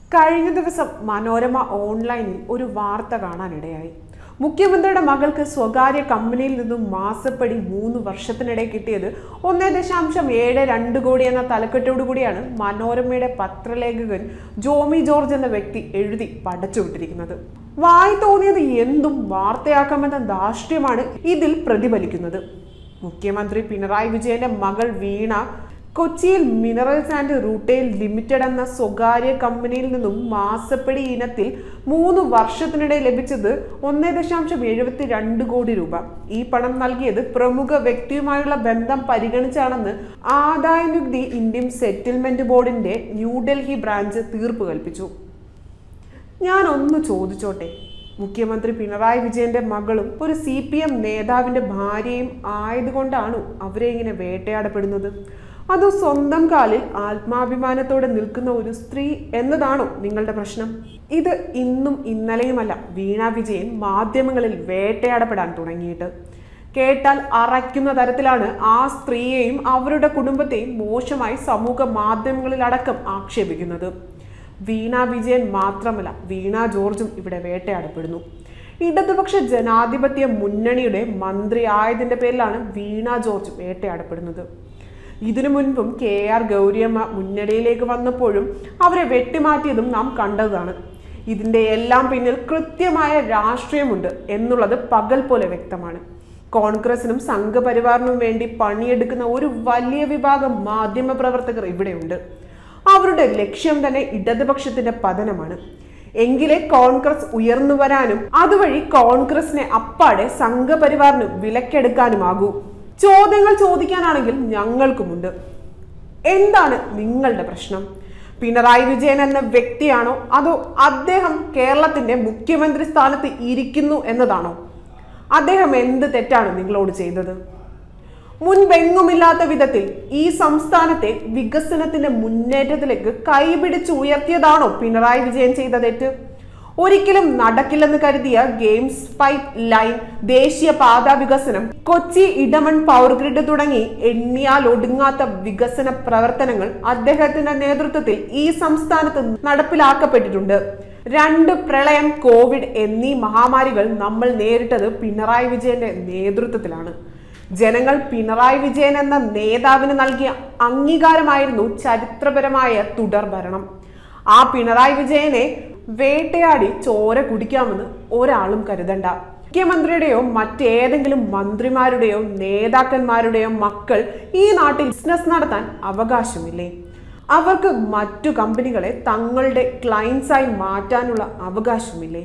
കഴിഞ്ഞ ദിവസം മനോരമ ഓൺലൈനിൽ ഒരു വാർത്ത കാണാനിടയായി മുഖ്യമന്ത്രിയുടെ മകൾക്ക് സ്വകാര്യ കമ്പനിയിൽ നിന്നും മാസപ്പടി മൂന്ന് വർഷത്തിനിടെ കിട്ടിയത് ഒന്നേ ദശാംശം ഏഴ് രണ്ട് കോടി എന്ന തലക്കെട്ടോടുകൂടിയാണ് മനോരമയുടെ പത്രലേഖകൻ ജോമി ജോർജ് എന്ന വ്യക്തി എഴുതി പടച്ചുവിട്ടിരിക്കുന്നത് വായി തോന്നിയത് എന്തും വാർത്തയാക്കാമെന്ന ധാർഷ്ട്യമാണ് ഇതിൽ പ്രതിഫലിക്കുന്നത് മുഖ്യമന്ത്രി പിണറായി വിജയന്റെ മകൾ വീണ കൊച്ചിയിൽ മിനറൽസ് ആൻഡ് റൂട്ടെയിൽ ലിമിറ്റഡ് എന്ന സ്വകാര്യ കമ്പനിയിൽ നിന്നും മാസപ്പടി ഇനത്തിൽ മൂന്ന് വർഷത്തിനിടെ ലഭിച്ചത് ഒന്നേ ദശാംശം എഴുപത്തി രണ്ട് കോടി രൂപ ഈ പണം നൽകിയത് പ്രമുഖ വ്യക്തിയുമായുള്ള ബന്ധം പരിഗണിച്ചാണെന്ന് ആദായ നികുതി ഇന്ത്യൻ സെറ്റിൽമെന്റ് ബോർഡിന്റെ ന്യൂഡൽഹി ബ്രാഞ്ച് തീർപ്പ് കൽപ്പിച്ചു ഞാൻ ഒന്ന് ചോദിച്ചോട്ടെ മുഖ്യമന്ത്രി പിണറായി വിജയന്റെ മകളും ഒരു സി പി എം നേതാവിന്റെ ഭാര്യയും ആയതുകൊണ്ടാണോ അവരെ ഇങ്ങനെ വേട്ടയാടപ്പെടുന്നത് അതോ സ്വന്തം കാലിൽ ആത്മാഭിമാനത്തോടെ നിൽക്കുന്ന ഒരു സ്ത്രീ എന്നതാണോ നിങ്ങളുടെ പ്രശ്നം ഇത് ഇന്നും ഇന്നലെയുമല്ല വീണ വിജയൻ മാധ്യമങ്ങളിൽ വേട്ടയാടപ്പെടാൻ തുടങ്ങിയിട്ട് കേട്ടാൽ അറയ്ക്കുന്ന തരത്തിലാണ് ആ സ്ത്രീയെയും അവരുടെ കുടുംബത്തെയും മോശമായി സമൂഹ മാധ്യമങ്ങളിലടക്കം ആക്ഷേപിക്കുന്നത് വീണ വിജയൻ മാത്രമല്ല വീണ ജോർജും ഇവിടെ വേട്ടയാടപ്പെടുന്നു ഇടതുപക്ഷ ജനാധിപത്യ മുന്നണിയുടെ മന്ത്രി ആയതിന്റെ പേരിലാണ് വീണ ജോർജ് വേട്ടയാടപ്പെടുന്നത് ഇതിനു മുൻപും കെ ആർ ഗൗരിയമ്മ മുന്നണിയിലേക്ക് വന്നപ്പോഴും അവരെ വെട്ടിമാറ്റിയതും നാം കണ്ടതാണ് ഇതിന്റെ എല്ലാം പിന്നിൽ കൃത്യമായ രാഷ്ട്രീയമുണ്ട് എന്നുള്ളത് പകൽ പോലെ വ്യക്തമാണ് കോൺഗ്രസിനും സംഘപരിവാറിനും വേണ്ടി പണിയെടുക്കുന്ന ഒരു വലിയ വിഭാഗം മാധ്യമ പ്രവർത്തകർ ഇവിടെയുണ്ട് അവരുടെ ലക്ഷ്യം തന്നെ ഇടതുപക്ഷത്തിന്റെ പതനമാണ് എങ്കിലേ കോൺഗ്രസ് ഉയർന്നു വരാനും അതുവഴി കോൺഗ്രസിനെ അപ്പാടെ സംഘപരിവാറിന് വിലക്കെടുക്കാനുമാകൂ ചോദ്യങ്ങൾ ചോദിക്കാനാണെങ്കിൽ ഞങ്ങൾക്കുമുണ്ട് എന്താണ് നിങ്ങളുടെ പ്രശ്നം പിണറായി വിജയൻ എന്ന വ്യക്തിയാണോ അതോ അദ്ദേഹം കേരളത്തിന്റെ മുഖ്യമന്ത്രി സ്ഥാനത്ത് ഇരിക്കുന്നു എന്നതാണോ അദ്ദേഹം എന്ത് തെറ്റാണ് നിങ്ങളോട് ചെയ്തത് മുൻപെങ്ങുമില്ലാത്ത വിധത്തിൽ ഈ സംസ്ഥാനത്തെ വികസനത്തിന്റെ മുന്നേറ്റത്തിലേക്ക് കൈപിടിച്ച് ഉയർത്തിയതാണോ പിണറായി വിജയൻ ചെയ്ത തെറ്റ് ഒരിക്കലും നടക്കില്ലെന്ന് കരുതിയ ഗെയിംസ് പൈപ്പ് ലൈൻ ദേശീയ പാത വികസനം കൊച്ചി ഇടമൺ പവർ ഗ്രിഡ് തുടങ്ങി എണ്ണിയാൽ ഒടുങ്ങാത്ത വികസന പ്രവർത്തനങ്ങൾ അദ്ദേഹത്തിന്റെ നേതൃത്വത്തിൽ ഈ സംസ്ഥാനത്ത് നടപ്പിലാക്കപ്പെട്ടിട്ടുണ്ട് രണ്ട് പ്രളയം കോവിഡ് എന്നീ മഹാമാരികൾ നമ്മൾ നേരിട്ടത് പിണറായി വിജയന്റെ നേതൃത്വത്തിലാണ് ജനങ്ങൾ പിണറായി വിജയൻ എന്ന നേതാവിന് നൽകിയ അംഗീകാരമായിരുന്നു ചരിത്രപരമായ തുടർ ഭരണം ആ പിണറായി വിജയനെ വേട്ടയാടി ചോര കുടിക്കാമെന്ന് ഒരാളും കരുതണ്ട മുഖ്യമന്ത്രിയുടെയോ മറ്റേതെങ്കിലും മന്ത്രിമാരുടെയോ നേതാക്കന്മാരുടെയോ മക്കൾ ഈ നാട്ടിൽ ബിസിനസ് നടത്താൻ അവകാശമില്ലേ അവർക്ക് മറ്റു കമ്പനികളെ തങ്ങളുടെ ക്ലയൻസായി മാറ്റാനുള്ള അവകാശമില്ലേ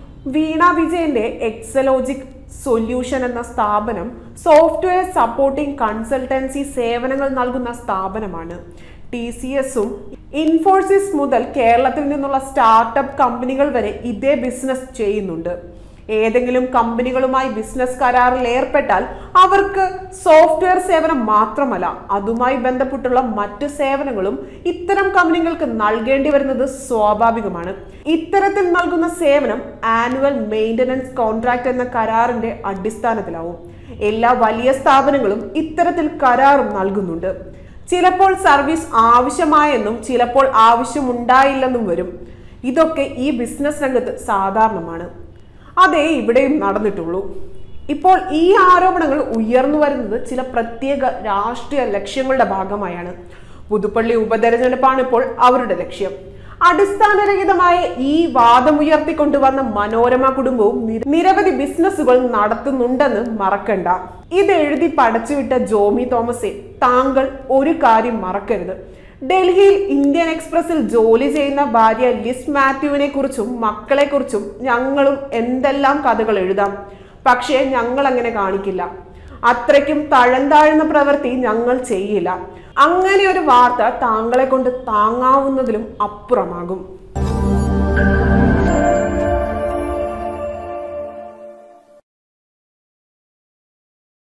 വീണ വിജയന്റെ എക്സലോജിക് സൊല്യൂഷൻ എന്ന സ്ഥാപനം സോഫ്റ്റ്വെയർ സപ്പോർട്ടിംഗ് കൺസൾട്ടൻസി സേവനങ്ങൾ നൽകുന്ന സ്ഥാപനമാണ് ടി സി എസും ഇൻഫോസിസ് മുതൽ കേരളത്തിൽ നിന്നുള്ള സ്റ്റാർട്ടപ്പ് കമ്പനികൾ വരെ ഇതേ ബിസിനസ് ചെയ്യുന്നുണ്ട് ഏതെങ്കിലും കമ്പനികളുമായി ബിസിനസ് കരാറിൽ ഏർപ്പെട്ടാൽ അവർക്ക് സോഫ്റ്റ്വെയർ സേവനം മാത്രമല്ല അതുമായി ബന്ധപ്പെട്ടുള്ള മറ്റു സേവനങ്ങളും ഇത്തരം കമ്പനികൾക്ക് നൽകേണ്ടി വരുന്നത് സ്വാഭാവികമാണ് ഇത്തരത്തിൽ നൽകുന്ന സേവനം ആനുവൽ മെയിൻ്റനൻസ് കോൺട്രാക്ട് എന്ന കരാറിന്റെ അടിസ്ഥാനത്തിലാവും എല്ലാ വലിയ സ്ഥാപനങ്ങളും ഇത്തരത്തിൽ കരാറും നൽകുന്നുണ്ട് ചിലപ്പോൾ സർവീസ് ആവശ്യമായെന്നും ചിലപ്പോൾ ആവശ്യമുണ്ടായില്ലെന്നും വരും ഇതൊക്കെ ഈ ബിസിനസ് രംഗത്ത് സാധാരണമാണ് അതേ ഇവിടെയും നടന്നിട്ടുള്ളൂ ഇപ്പോൾ ഈ ആരോപണങ്ങൾ ഉയർന്നു വരുന്നത് ചില പ്രത്യേക രാഷ്ട്രീയ ലക്ഷ്യങ്ങളുടെ ഭാഗമായാണ് പുതുപ്പള്ളി ഉപതെരഞ്ഞെടുപ്പാണ് ഇപ്പോൾ അവരുടെ ലക്ഷ്യം അടിസ്ഥാനരഹിതമായ ഈ വാദമുയർത്തിക്കൊണ്ടുവന്ന മനോരമ കുടുംബവും നിര- നിരവധി ബിസിനസ്സുകൾ നടത്തുന്നുണ്ടെന്ന് മറക്കണ്ട ഇത് എഴുതി പടച്ചുവിട്ട ജോമി തോമസെ താങ്കൾ ഒരു കാര്യം മറക്കരുത് ഡൽഹിയിൽ ഇന്ത്യൻ എക്സ്പ്രസിൽ ജോലി ചെയ്യുന്ന ഭാര്യ ലിസ് മാത്യുവിനെ കുറിച്ചും മക്കളെ കുറിച്ചും ഞങ്ങളും എന്തെല്ലാം കഥകൾ എഴുതാം പക്ഷേ ഞങ്ങൾ അങ്ങനെ കാണിക്കില്ല അത്രയ്ക്കും തഴന്താഴ്ന്ന പ്രവൃത്തി ഞങ്ങൾ ചെയ്യില്ല അങ്ങനെ ഒരു വാർത്ത താങ്കളെ കൊണ്ട് താങ്ങാവുന്നതിലും അപ്പുറമാകും